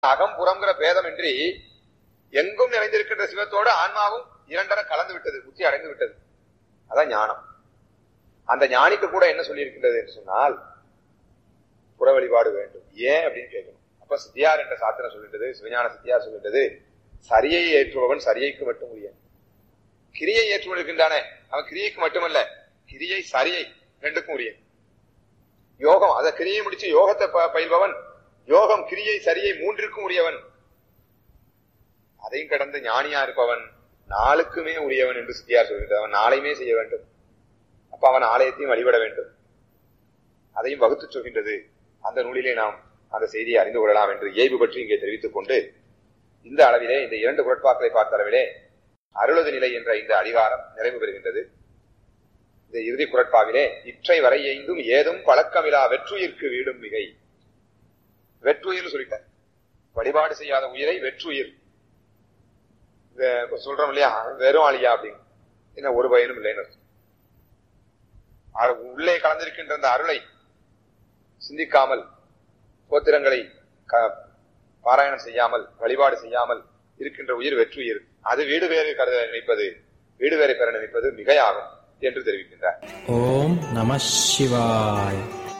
அகம் புறம்ங்கிற பேதமின்றி எங்கும் நிறைந்திருக்கின்ற சிவத்தோடு ஆன்மாவும் இரண்டரை கலந்து விட்டது முத்தி அடைந்து விட்டது அதான் ஞானம் அந்த ஞானிக்கு கூட என்ன சொல்லியிருக்கின்றது என்று சொன்னால் புற வழிபாடு வேண்டும் ஏன் அப்படின்னு கேட்கணும் அப்ப சித்தியார் என்ற சாத்திரம் சொல்கின்றது சிவஞான சித்தியார் சொல்கின்றது சரியை ஏற்றுபவன் சரியைக்கு மட்டும் உரிய கிரியை ஏற்றுவதற்கின்றானே அவன் கிரியைக்கு மட்டுமல்ல கிரியை சரியை ரெண்டுக்கும் உரிய யோகம் அத கிரியை முடிச்சு யோகத்தை ப- பயில்பவன் யோகம் கிரியை சரியை மூன்றிற்கும் உரியவன் அதையும் கடந்து ஞானியா இருப்பவன் நாளுக்குமே உரியவன் என்று சித்தியார் சொல்கின்றார் அவன் நாளையுமே செய்ய வேண்டும் அப்ப அவன் ஆலயத்தையும் வழிபட வேண்டும் அதையும் வகுத்து சொல்கின்றது அந்த நூலிலே நாம் அந்த செய்தியை அறிந்து கொள்ளலாம் என்று இயல்பு பற்றி இங்கே தெரிவித்துக் கொண்டு இந்த அளவிலே இந்த இரண்டு குரட்பாக்களை பார்த்த அளவிலே அருளது நிலை என்ற இந்த அதிகாரம் நிறைவு பெறுகின்றது இந்த இறுதி குரட்பாவிலே இற்றை வரை எய்தும் ஏதும் பழக்கமிலா வெற்றுயிர்க்கு வீடும் மிகை வெற்றுயிர் சொல்லிட்டார் வழிபாடு செய்யாத உயிரை வெற்றுயிர் இந்த சொல்றோம் இல்லையா வெறும் ஆளியா அப்படின்னு என்ன ஒரு பயனும் இல்லைன்னு அர்த்தம். அ- உள்ளே கலந்திருக்கின்ற அந்த அருளை சிந்திக்காமல் கோத்திரங்களை க- பாராயணம் செய்யாமல் வழிபாடு செய்யாமல் இருக்கின்ற உயிர் வெற்றுயிர் அது வீடு வேறு கருத நினைப்பது வீடு வேறு பெற நினைப்பது மிகையாகும் என்று தெரிவிக்கின்றார் ஓம் நம சிவாய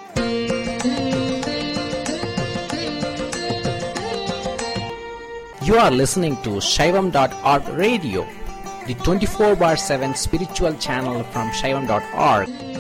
You are listening to Shaivam.org radio, the 24 bar 7 spiritual channel from Shaivam.org.